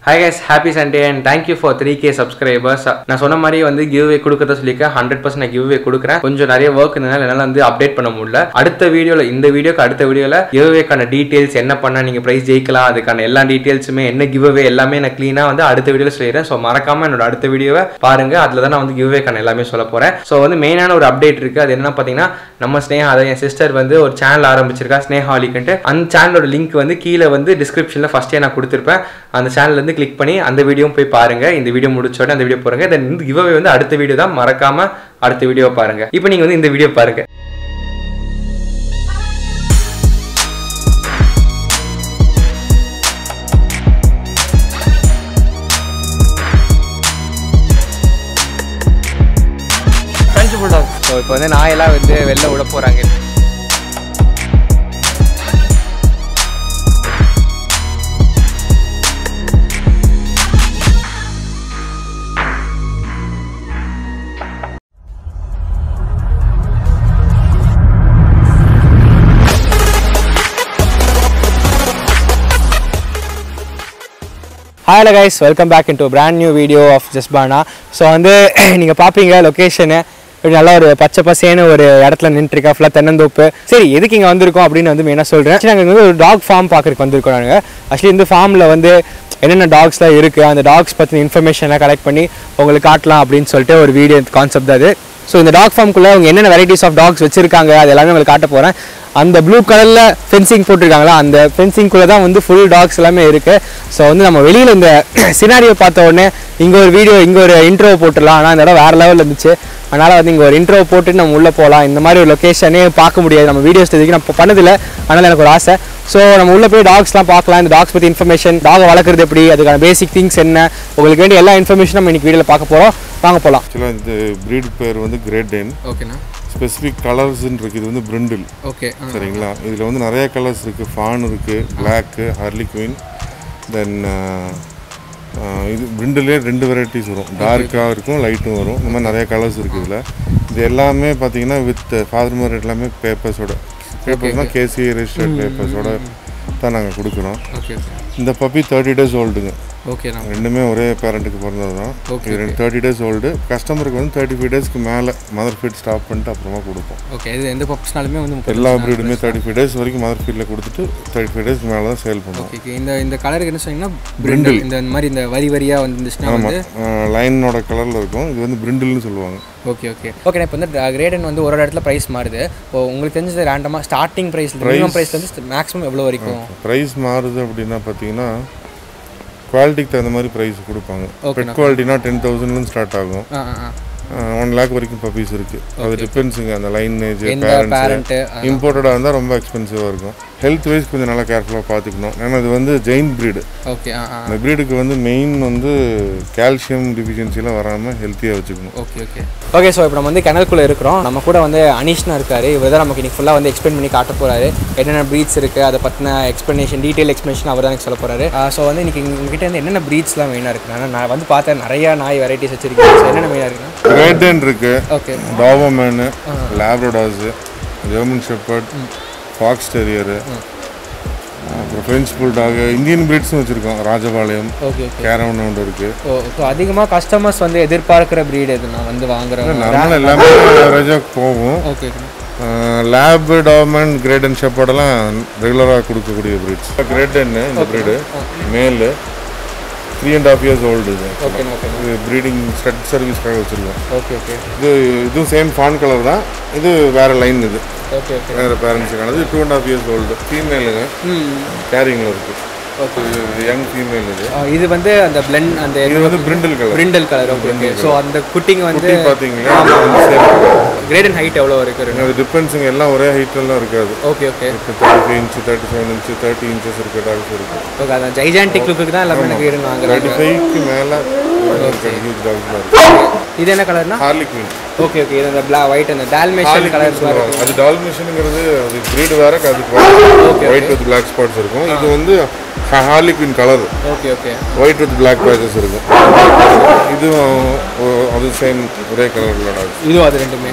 Hi guys happy Sunday and thank you for three K subscribers நான் சொன்ன மாதிரி வந்து கிவ் வே கொடுக்கறத சொல்லியிருக்கேன் ஹண்ட்ரட் பர்சன்ட் நான் கிவ் வே கொடுக்குறேன் கொஞ்சம் நிறைய ஒர்க் இருந்தனால என்னால் வந்து அப்டேட் பண்ண முடியல அடுத்த வீடியோவில் இந்த வீடியோக்கு அடுத்த வீடியோவில் கிவ் வேக்கான டீட்டெயில்ஸ் என்ன பண்ணால் நீங்கள் ப்ரைஸ் ஜெயிக்கலாம் அதுக்கான எல்லா டீட்டெயில்ஸுமே என்ன கிவ் வே எல்லாமே நான் க்ளீனாக வந்து அடுத்த வீடியோவில் சொல்லிடுறேன் ஸோ மறக்காம என்னோட அடுத்த வீடியோவை பாருங்க அதில் தான் நான் வந்து கிவ் வேக்கான எல்லாமே சொல்ல போகிறேன் ஸோ வந்து மெயினான ஒரு அப்டேட் இருக்குது அது என்னன்னா பார்த்தீங்கன்னா நம்ம ஸ்னேஹா அதை என் சிஸ்டர் வந்து ஒரு சேனல் ஆரம்பிச்சிருக்கா ஸ்னேஹாலிக்குன்ட்டு அந்த சேனலோட லிங்க் வந்து கீழே வந்து டிஸ்கிரிப்ஷனில் ஃபஸ்ட்டே நான் கொடுத்துருப்பேன் அந்த சேனல் வந்து கிளிக் பண்ணி அந்த வீடியோவும் போய் பாருங்க இந்த வீடியோ முடிச்சோட அந்த வீடியோ பாருங்க தென் இந்த கிவ்அவே வந்து அடுத்த வீடியோ தான் மறக்காம அடுத்த வீடியோ பாருங்க இப்போ நீங்க வந்து இந்த வீடியோ பாருங்க ஃப்ரெண்ட்ஸ் புல்டாக் ஸோ இப்போ வந்து நாயெல்லாம் வந்து வெளில விட போகிறாங்க hello guys welcome back in to brand new video of ஜஸ்பானா ஸோ வந்து நீங்கள் பார்ப்பீங்க லொக்கேஷனு இப்படி நல்லா ஒரு பச்சை பசேன்னு ஒரு இடத்துல நின்றுருக்கா ஃபுல்லாக தென்னந்தோப்பு சரி எதுக்கு இங்கே வந்திருக்கோம் அப்படின்னு வந்து மெயினாக சொல்கிறேன் நாங்கள் வந்து ஒரு டாக் ஃபார்ம் பார்க்குறதுக்கு வந்திருக்கோம் நாங்கள் ஆக்சுவலி இந்த ஃபார்மில் வந்து என்னென்ன டாக்ஸ்லாம் இருக்குது அந்த டாக்ஸ் பற்றின இன்ஃபர்மேஷன்லாம் கலெக்ட் பண்ணி உங்களுக்கு காட்டலாம் அப்படின்னு சொல்லிட்டு ஒரு வீடியோ கான்செப்ட் தான் அது ஸோ இந்த டாக் ஃபார்ம்குள்ளே அவங்க என்னென்ன வெரைட்டிஸ் ஆஃப் டாக்ஸ் வச்சிருக்காங்க அது எல்லாமே உங்களுக்கு காட்ட போகிறேன் அந்த ப்ளூ கலரில் ஃபென்சிங் போட்டிருக்காங்களா அந்த ஃபென்சிங்குள்ளே தான் வந்து ஃபுல் டாக்ஸ் எல்லாமே இருக்குது ஸோ வந்து நம்ம வெளியில் இந்த சினாரியோ பார்த்த உடனே இங்கே ஒரு வீடியோ இங்கே ஒரு இன்ட்ரோ போட்டுடலாம் ஆனால் இந்த இடம் வேறு லெவலில் இருந்துச்சு அதனால் வந்து இங்கே ஒரு இன்ட்ரோ போட்டு நம்ம உள்ளே போகலாம் இந்த மாதிரி ஒரு லொக்கேஷனே பார்க்க முடியாது நம்ம வீடியோஸ் இதுக்கு நான் பண்ணதில்லை அதனால் எனக்கு ஒரு ஆசை ஸோ நம்ம உள்ளே போய் டாக்ஸ்லாம் பார்க்கலாம் இந்த டாக்ஸ் பற்றி இன்ஃபர்மேஷன் டாக் வளர்க்குறது எப்படி அதுக்கான பேசிக் திங்ஸ் என்ன உங்களுக்கு வேண்டிய எல்லா இன்ஃபர்மேஷனும் நம்ம இன்னைக்கு வீடியோவில் பார்க்க போகிறோம் வாங்க போகலாம் ஆக்சுவலாக இந்த ப்ரீட் பேர் வந்து கிரேட் டென் ஓகேண்ணா ஸ்பெசிஃபிக் கலர்ஸ்ன்னு இருக்குது இது வந்து பிரிண்டில் ஓகே சரிங்களா இதில் வந்து நிறைய கலர்ஸ் இருக்குது ஃபான் இருக்குது பிளாக்கு ஹர்லி குயின் தென் இது பிரிண்டிலே ரெண்டு வெரைட்டிஸ் வரும் டார்க்காக இருக்கும் லைட்டும் வரும் இந்த மாதிரி நிறைய கலர்ஸ் இருக்குது இதில் இது எல்லாமே பார்த்தீங்கன்னா வித் ஃபாதர் மதர் எல்லாமே பேப்பர்ஸோட பேப்பர்ஸ்னால் கேசி ரெஜிஸ்டர்ட் பேப்பர்ஸோட தான் நாங்கள் கொடுக்குறோம் ஓகே இந்த பப்பி தேர்ட்டி டேஸ் ஓல்டுங்க ஓகேண்ணா ரெண்டுமே ஒரே பேரண்ட்டுக்கு பிறந்தது தான் Okay, இது ரெண்டு தேர்ட்டி டேஸ் ஓல்டு கஸ்டமருக்கு வந்து தேர்ட்டி ஃபைவ் டேஸ்க்கு மேலே மதர் ஃபீட் ஸ்டாப் பண்ணிட்டு அப்புறமா கொடுப்போம் ஓகே இது எந்த பப்ஸ்னாலுமே வந்து முப்பது எல்லா ப்ரீடுமே தேர்ட்டி ஃபைவ் டேஸ் வரைக்கும் மதர் ஃபீட்டில் கொடுத்துட்டு தேர்ட்டி ஃபைவ் டேஸ்க்கு மேலே தான் சேல் பண்ணுவோம் ஓகே இந்த இந்த கலருக்கு என்ன சொன்னீங்கன்னா பிரிண்டில் இந்த மாதிரி இந்த வரி வரியா வந்துச்சுன்னா வந்து ஆமாம் லைனோட கலரில் இருக்கும் இது வந்து பிரிண்டில்னு சொல்லுவாங்க ஓகே ஓகே ஓகே இப்போ வந்து கிரேடன் வந்து ஒரு ஒரு இடத்துல ப்ரைஸ் மாறுது இப்போ உங்களுக்கு தெரிஞ்சது ரேண்டமாக ஸ்டார்டிங் ப்ரைஸ் மினிமம் ப்ரைஸ் வந்து மேக்ஸிமம் எவ்வளோ வரைக்கும் ப்ரைஸ் மாறுது அப்படின்னா பார்த்தீங்கன்னா குவாலிட்டிக்கு தகுந்த மாதிரி ப்ரைஸ் கொடுப்பாங்க Okay, பெட் குவாலிட்டினா டென் தௌசண்ட்லேருந்து ஸ்டார்ட் ஆகும் ஆ ஆ ஆ ஒன் லேக் வரைக்கும் பப்பீஸ் இருக்குது அது டிபெண்ட்ஸுங்க அந்த லைனேஜ் எந்த பேரண்ட்ஸு பேரண்ட்டு இம்போர்ட்டடாக இருந்தால் ரொம்ப எக்ஸ்பென்சிவாக இருக்கும் ஹெல்த் வைஸ் கொஞ்சம் நல்லா கேர்ஃபுல்லாக பார்த்துக்கணும் ஏன்னா இது வந்து ஜெயின் ப்ரீடு ஓகே ஆ ஆ அந்த ப்ரீடுக்கு வந்து மெயின் வந்து கால்சியம் டிஃபிஷியன்சிலாம் வராமல் ஹெல்த்தியாக வச்சுக்கணும் ஓகே ஓகே ஓகே ஸோ இப்போ நம்ம வந்து கிணறுக்குள்ளே இருக்கிறோம் நம்ம கூட வந்து அனீஷ்னா இருக்காரு இவர் தான் நமக்கு இன்னைக்கு ஃபுல்லாக வந்து எக்ஸ்பிளைன் பண்ணி காட்ட போறாரு என்னென்ன ப்ரீட்ஸ் இருக்குது அதை பற்றின எக்ஸ்ப்ளனேஷன் டீட்டெயில் எக்ஸ்ப்ளனேஷன் அவர் தான் எனக்கு சொல்ல போறாரு ஸோ வந்து இன்னைக்கு உங்ககிட்ட வந்து என்னென்ன ப்ரீட்ஸ்லாம் மெயினாக இருக்குன்னா நான் வந்து பார்த்தேன் நிறைய நாய் வெரைட்டிஸ் வச்சிருக்கேன் ஸோ என்னென்ன மெயினாக இருக்குன்னா கிரேட்டன் இருக்குது okay Doberman Labradors German shepherd fox terrier அப்புறம் ஃப்ரெஞ்ச் புல்டாக் இந்தியன் பிரீட்ஸும் வச்சுருக்கோம் ராஜபாளையம் ஓகே ஓகே கேரவன் ஒன்று இருக்குது ஓ ஸோ அதிகமாக கஸ்டமர்ஸ் வந்து எதிர்பார்க்குற ப்ரீட் எது நான் வந்து வாங்குறேன் நார்மலாக எல்லாமே ஆவரேஜாக போகும் ஓகே லேப் டாமன் கிரேட் அண்ட் ஷெப்பர்டெல்லாம் ரெகுலராக கொடுக்கக்கூடிய பிரீட்ஸ் கிரேட் இந்த பிரீடு மேலு three and half years old இது ஓகே ஓகே இது ப்ரீடிங் ஸ்டட் சர்வீஸ்க்காக வச்சுருக்கோம் ஓகே ஓகே இது இதுவும் சேம் ஃபான் கலர் தான் இது வேறு லைன் இது ஓகே ஓகே வேறு பேரண்ட்ஸுக்கானது two and half years old ஃபீமேலுங்க ம் கேரிங்கில் இருக்குது ஓகே யங் ஃபீமேல் இது இது வந்து அந்த பிளெண்ட் அந்த இது வந்து brindle colour brindle colour okay okay so அந்த குட்டிங்க வந்து குட்டி பார்த்தீங்களா இது வந்து சேம் கிரேட் அண்ட் ஹைட் எவ்வளோ இருக்கு அது டிஃபென்ஸுங்க எல்லாம் ஒரே ஹைட்லலாம் இருக்காது ஓகே ஓகே இப்போ thirty five inch thirty seven inch thirty inches இருக்க டாக்ஸ் இருக்குது ஓகே அந்த ஜைஜான்டிக் லுக்கு தான் எல்லாமே எனக்கு கிரேடன் வாங்குறாங்க தேர்ட்டி ஃபைவ்க்கு மேலே ஹியூஜ் டாக்ஸ்லாம் இருக்குது இது என்ன கலர்னா ஹார்லி குயின் ஓகே ஓகே இது அந்த பிளா ஒயிட் அந்த டால்மேஷன் கலர் சொல்லுவாங்க அது டால்மிஷனுங்கிறது அது ப்ரீடு வேற அதுக்கு ஒயிட் வித் பிளாக் ஸ்பாட்ஸ் இருக்கும் இது வந்து harlequin colour okay okay white with black patches இருக்கும் இதுவும் ஒ- அது சேம் ஒரே கலரில் டாக்ஸ் இதுவும் அது ரெண்டுமே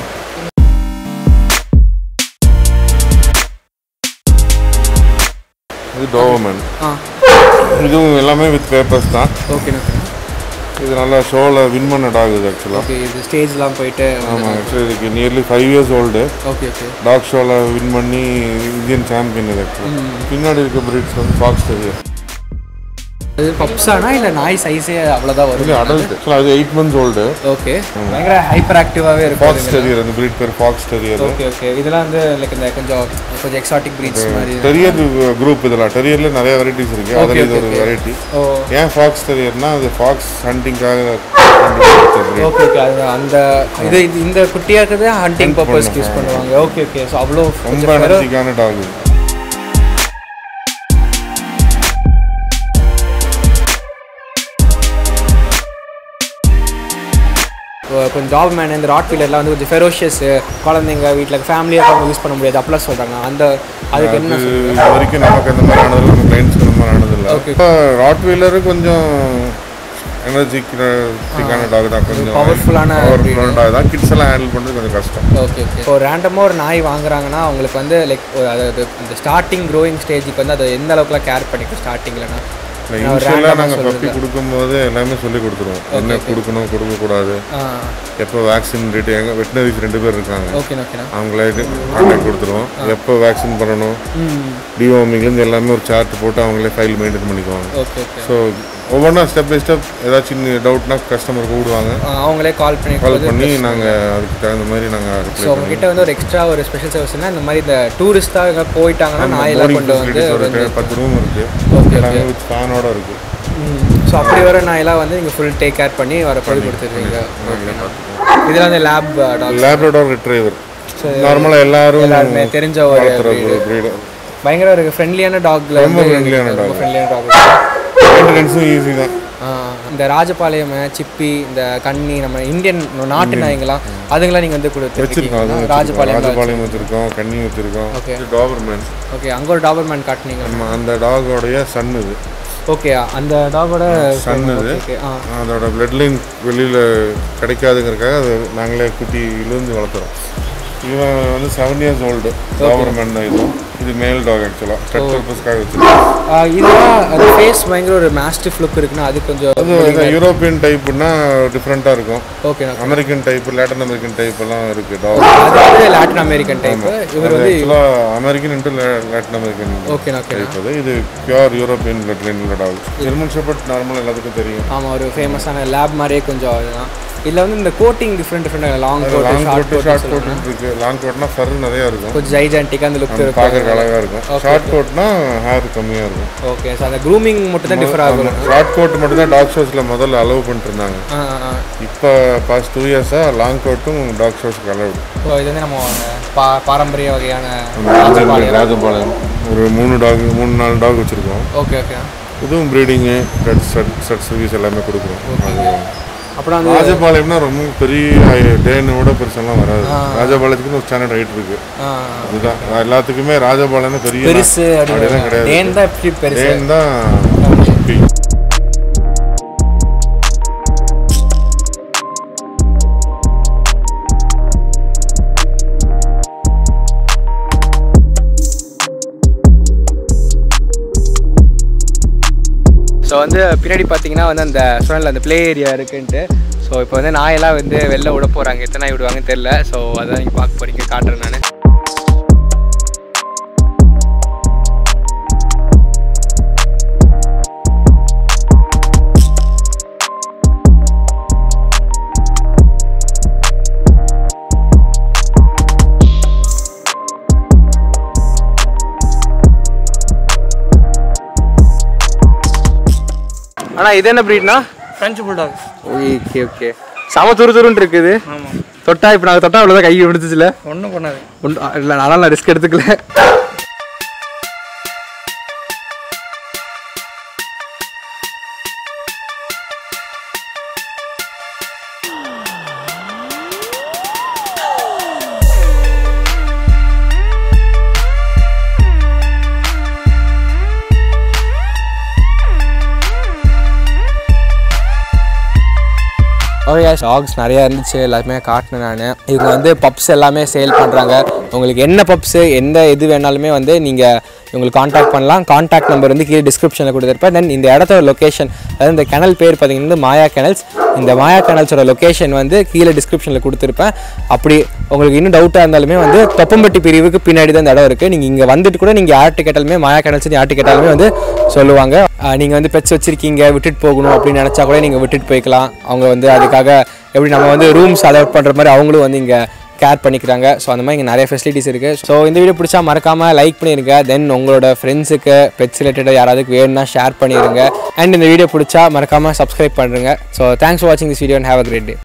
இது டோவமன் ஆ இதுவும் எல்லாமே வித் பேப்பர்ஸ் தான் ஓகேண்ணா இது நல்லா ஷோவில் வின் பண்ண டாக் இது ஆக்சுவலாக ஓகே இது ஸ்டேஜ்லாம் போயிட்டு ஆமாம் ஆக்சுவலி இதுக்கு nearly five years old okay okay dog ஷோவில் வின் பண்ணி இந்தியன் சாம்பியன் இது ஆக்சுவலாக பின்னாடி இருக்க பிரீட்ஸ் வந்து ஃபாக்ஸ் டெரியர் இது பப்ஸானா இல்லை நாய் சைஸே அவ்வளோதான் இது வரும் அடல்ட் ஆக்சுவலாக அது எயிட் மந்த்ஸ் ஓல்டு ஓகே பயங்கர ஹைப்பர் ஆக்டிவாகவே இருக்கும் ஃபாக்ஸ் டெரியர் அந்த பிரீட் பேர் ஃபாக்ஸ் டெரியர் ஓகே ஓகே இதெல்லாம் வந்து லைக் இந்த கொஞ்சம் கொஞ்சம் எக்ஸாட்டிக் பிரீட்ஸ் மாதிரி டெரியர் குரூப் இதெல்லாம் டெரியர்ல நிறைய வெரைட்டிஸ் இருக்கு அதில் இது ஒரு வெரைட்டி ஓ ஏன் ஃபாக்ஸ் டெரியர்னா அது ஃபாக்ஸ் ஹண்டிங்காக ஓகே ஓகே அது அந்த இது இது- இந்த குட்டியாக இருக்கிறது ஹண்டிங் பர்பஸ்க்கு யூஸ் பண்ணுவாங்க ஓகே ஓகே ஸோ அவ்வளோ ரொம்ப எனர்ஜிக்கான டாக் இது கொஞ்சம் ஜாப் மேன் இந்த ராட் வீலர்லாம் வந்து கொஞ்சம் ஃபெரோஷியஸ் குழந்தைங்க வீட்டில் ஃபேமிலியாக அவங்க யூஸ் பண்ண முடியாது அப்படிலாம் சொல்கிறாங்க அந்த அதுக்கு என்ன இது இது வரைக்கும் நமக்கு அந்த மாதிரி ஆனதில்லை நம்ம கிளைண்ட்ஸ்க்கு அந்த மாதிரி ஆனதில்லை Okay. இப்போ ராட் வீலரு கொஞ்சம் எனர்ஜிக்கான டாக் தான் கொஞ்சம் பவர்ஃபுல்லான பவர்ஃபுல்லான டாக் தான் கிட்ஸ் எல்லாம் ஹேண்டில் பண்ணுறது கொஞ்சம் கஷ்டம் ஓகே ஓகே இப்போ ரேண்டமாக ஒரு நாய் வாங்குறாங்கன்னா அவங்களுக்கு வந்து லைக் அதாவது அந்த ஸ்டார்டிங் க்ரோயிங் ஸ்டேஜுக்கு வந்து அதை எந்த அளவுக்குலாம் கேர் பண்ணிக்கும் ஸ்டார்டிங்லனா இனிஷியலாக நாங்கள் பப்பி கொடுக்கும்போது எல்லாமே சொல்லி கொடுத்துருவோம் என்ன கொடுக்கணும் கொடுக்கக்கூடாது எப்போ வேக்சின் ரேட்டு எங்கள் வெட்டினரிஸ் ரெண்டு பேர் இருக்காங்க ஓகேண்ணா ஓகேண்ணா அவங்களே கான்டாக்ட் கொடுத்துருவோம் எப்போ வேக்சின் பண்ணணும் ம் டிவார்மிங்லேருந்து எல்லாமே ஒரு சார்ட் போட்டு அவங்களே ஃபைல் மெயின்டைன் பண்ணிக்குவாங்க ஓகே ஓகே ஸோ ஒவ்வொன்றா ஸ்டெப் பை ஸ்டெப் ஏதாச்சும் டவுட்னா கஸ்டமர் கூப்பிடுவாங்க அவங்களே கால் பண்ணி கால் பண்ணி நாங்கள் அதுக்கு தகுந்த மாதிரி நாங்கள் ஸோ உங்ககிட்ட வந்து ஒரு எக்ஸ்ட்ரா ஒரு ஸ்பெஷல் சர்வீஸ்னா இந்த மாதிரி இந்த டூரிஸ்ட்டாக எங்கே போயிட்டாங்கன்னா நாயெல்லாம் கொண்டு வந்து ஒரு பத்து ரூம் இருக்கு Okay, எல்லாமே வித் ஃபேனோட இருக்கு ஸோ அப்படி வர நாயெல்லாம் வந்து நீங்கள் ஃபுல் டேக் கேர் பண்ணி வர பண்ணி கொடுத்துருவீங்க இதெல்லாம் வந்து லேப் டாக் லேப்ரடார் ரிட்ரைவர் நார்மலாக எல்லாரும் எல்லாருமே தெரிஞ்ச ஒரு வளர்த்துற ஒரு breed. பயங்கர ஒரு ஃப்ரெண்ட்லியான டாக்ல ரொம்ப ஃப்ரெண்ட்லியான ரொம்ப ஃப்ரெண்ட்லியான டாக் மெயின்டெனன்ஸும் ஈஸி தான் இந்த ராஜபாளையம் சிப்பி இந்த கன்னி நம்ம இந்தியன் நாட்டு நாய்ங்களாம் அதுங்களாம் நீங்கள் வந்து வச்சிருக்கோம் அதுவும் கொடுத்துருக்கீங்க ராஜபாளையம் ராஜபாளையம் வச்சிருக்கோம் கன்னி வச்சிருக்கோம் Okay. டாபர்மேன் ஓகே அங்கே ஒரு டாபர்மேன் காட்டுனீங்க நம்ம அந்த டாகோடைய சன் இது ஓகே அந்த டாகோட சன் இது ஓகே ஆ அதோட பிளட் லைன் வெளியில் கிடைக்காதுங்கிறதுக்காக அதை நாங்களே குட்டி இழுந்து வளர்த்துறோம் இவன் வந்து செவன் இயர்ஸ் ஓல்டு டாபர்மேன் தான் இதுவும் இது மேல் டாக் ஆக்சுவலாக பெட் பர்பஸ்க்காக வச்சிருக்கோம் ஆ, இதெல்லாம் அந்த ஃபேஸ் பயங்கர ஒரு மாஸ்டிஃப் லுக் இருக்குன்னா அது கொஞ்சம் அது இந்த யூரோப்பியன் டைப்புனா டிஃப்ரெண்ட்டாக இருக்கும் okay American type Latin American type எல்லாம் இருக்கு டாக் அது வந்து லாட்டின் அமெரிக்கன் டைப் இவர் வந்து ஆக்சுவலாக American into Latin American okay okay type அது இது பியூர் யூரோப்பியன் பிளட் லைன் உள்ள டாக் ஜெர்மன் ஷெப்பர்ட் நார்மல் எல்லாத்துக்கும் தெரியும் ஆமாம் ஒரு ஃபேமஸான லேப் மாதிரியே கொஞ்சம் இதுதான் இதில் வந்து இந்த coating different different long coat long short coat short coat coat இருக்கு லாங் கோட்னா ஃபர் நிறைய இருக்கும் கொஞ்சம் ஜைஜான்டிக்காக அந்த லுக் இருக்கும் பார்க்கறதுக்கு அழகா இருக்கும் ஷார்ட் கோட்னா ஹேர் கம்மியா இருக்கும் ஓகே ஸோ அந்த க்ரூமிங் மட்டும் தான் டிஃபர் ஆகும் ஷார்ட் கோட் மட்டும் தான் டாக் ஷோஸ்ல முதல்ல அலோவ் பண்ணிட்டு இருந்தாங்க ஆ ஆ, ஆ இப்போ பாஸ்ட் டூ இயர்ஸா லாங் கோட்டும் டாக் ஷோஸ்க்கு அலோவ் ஸோ இது வந்து நம்ம பா பாரம்பரிய வகையான ராஜபாளையம் ராஜபாளையம் ஒரு மூணு டாக் மூணு நாலு டாக் வச்சிருக்கோம் ஓகே ஓகே இதுவும் ப்ரீடிங்கு ரெட் செட் செட் சர்வீஸ் எல்லாமே கொடுக்குறோம் அது அப்புறம் வந்து ராஜபாளையம்னா ரொம்ப பெரிய டேனோட பெருசெல்லாம் வராது ராஜபாளையத்துக்குன்னு ஒரு ஸ்டாண்டர்ட் ஹைட் இருக்கு ஆ, அதுதான் எல்லாத்துக்குமே ராஜபாளையம்னா பெரிய பெருசு அப்படிலாம் அப்படின்னு கிடையாது தேன் தான் எப்படி பெருசு டேன் தான் குட்டி. ஸோ வந்து பின்னாடி பார்த்தீங்கன்னா வந்து அந்த சொன்னல அந்த ப்ளே ஏரியா இருக்குன்ட்டு ஸோ இப்போ வந்து நாயெல்லாம் வந்து வெளில விட போகிறாங்க எத்தனை நாய் விடுவாங்கன்னு தெரில ஸோ அதான் நீங்கள் பார்க்க போறீங்க காட்டுறேன் நான் ஆனால் இது என்ன ப்ரீட்னா ஃப்ரெஞ்சு புல்டாக் ஓகே ஓகே செம துரு துருன்னு இருக்குது ஆமாம் தொட்டா இப்போ நாங்கள் தொட்டா அவ்வளோதான் கை விடுத்துச்சுல ஒன்றும் பண்ணாது ஒன்றும் இல்லை நானும் நான் ரிஸ்க் எடுத்துக்கல ஓகே டாக்ஸ் நிறையா இருந்துச்சு எல்லாருமே காட்டினேன் நான் இவங்க வந்து பப்ஸ் எல்லாமே சேல் பண்ணுறாங்க உங்களுக்கு என்ன பப்ஸு எந்த இது வேணாலுமே வந்து நீங்கள் உங்களுக்கு காண்டாக்ட் பண்ணலாம் காண்டாக்ட் நம்பர் வந்து கீழே டிஸ்கிரிப்ஷனில் கொடுத்துருப்பேன் தென் இந்த இடத்தோட லொக்கேஷன் அதாவது இந்த கெனல் பேர் பார்த்தீங்கன்னா மாயா கெனல்ஸ் இந்த மாயா கெனல்ஸோட லொக்கேஷன் வந்து கீழே டிஸ்கிரிப்ஷனில் கொடுத்துருப்பேன் அப்படி உங்களுக்கு இன்னும் டவுட்டாக இருந்தாலுமே வந்து தொப்பம்பட்டி பிரிவுக்கு பின்னாடி தான் இந்த இடம் இருக்குது நீங்கள் இங்கே வந்துட்டு கூட நீங்கள் யார்கிட்ட கேட்டாலுமே மாயா கெனல்ஸ் யார்கிட்ட கேட்டாலுமே வந்து சொல்லுவாங்க நீங்கள் வந்து பெட்ஸ் வச்சுருக்கீங்க விட்டுட்டு போகணும் அப்படின்னு நினச்சா கூட நீங்கள் விட்டுட்டு போய்க்கலாம் அவங்க வந்து அதுக்காக எப்படி நம்ம வந்து ரூம்ஸ் அலோட் பண்ணுற மாதிரி அவங்களும் வந்து இங்கே கேர் பண்ணிக்கிறாங்க ஸோ அந்த மாதிரி இங்கே நிறைய ஃபெசிலிட்டிஸ் இருக்குது ஸோ இந்த வீடியோ பிடிச்சா மறக்காமல் லைக் பண்ணிடுங்க தென் உங்களோட ஃப்ரெண்ட்ஸுக்கு பெட்ஸ் ரிலேட்டடாக யாராவது வேணும்னா ஷேர் பண்ணிடுங்க அண்ட் இந்த வீடியோ பிடிச்சா மறக்காமல் சப்ஸ்கிரைப் பண்ணுறங்க ஸோ தேங்க்ஸ் ஃபார் வாட்சிங் this video and have a great day